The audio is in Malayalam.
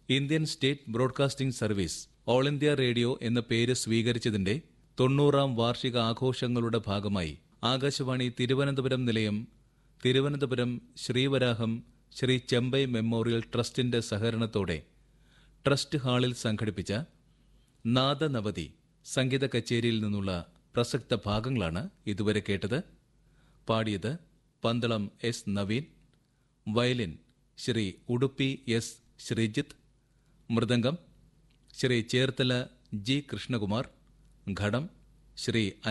Indian state broadcasting service all India radio എന്ന പേര് സ്വീകരിച്ചതിന്റെ തൊണ്ണൂറാം വാർഷിക ആഘോഷങ്ങളുടെ ഭാഗമായി ആകാശവാണി തിരുവനന്തപുരം നിലയം തിരുവനന്തപുരം ശ്രീവരാഹം ശ്രീ ചെമ്പൈ മെമ്മോറിയൽ ട്രസ്റ്റിന്റെ സഹകരണത്തോടെ ട്രസ്റ്റ് ഹാളിൽ സംഘടിപ്പിച്ച നാദനവതി സംഗീത കച്ചേരിയിൽ നിന്നുള്ള പ്രസക്ത ഭാഗങ്ങളാണ് ഇതുവരെ കേട്ടത് പാടിയത് Pandalam S Naveen violin Sri Udupi S Sreejith mridangam Sri Cherthala G Krishnakumar ghatam Shri